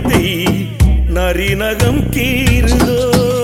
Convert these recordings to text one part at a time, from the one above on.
வித்தை நரிநகம் கீறுதோ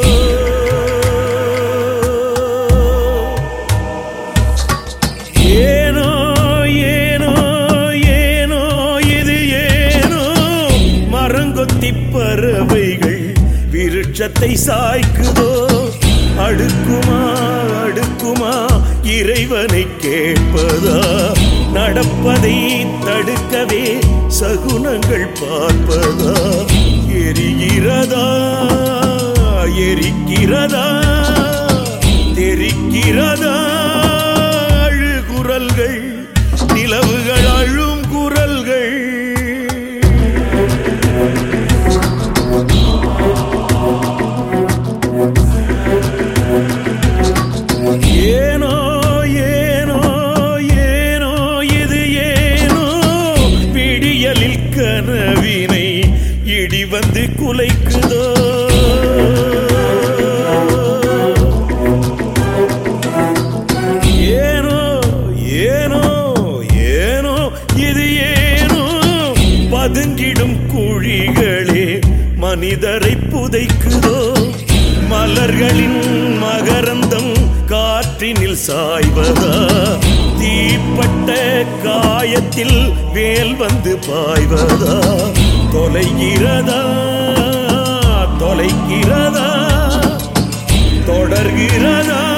ஏனோ ஏனோ ஏனோ இது ஏனோ மரங்கொத்தி பறவைகள் விருட்சத்தை சாய்க்குதோ அடுக்குமா அடுக்குமா இறைவனை கேட்பதா நடப்பதை தடுக்கவே சகுனங்கள் பார்ப்பதா எரிகிறதா எரிக்கிறதா தெரிக்கிறதா அழுகுரல்கள் நிலவுகள் அழும் குரல்கள் ஏனோ ஏனோ ஏனோ இது ஏனோ விடியலில் கனவினை இடி வந்து குலைக்குதோ ஏனோ ஏனோ ஏனோ இது ஏனோ பதுங்கிடும் குழிகளே மனிதரை புதைக்குதோ மலர்களின் மகரந்தம் காற்றினில் சாய்வதா தீப்பட்ட காயத்தில் வேல் வந்து பாய்வதா தொலைகிறதா தொலைக்கிறதா தொடர்கிறதா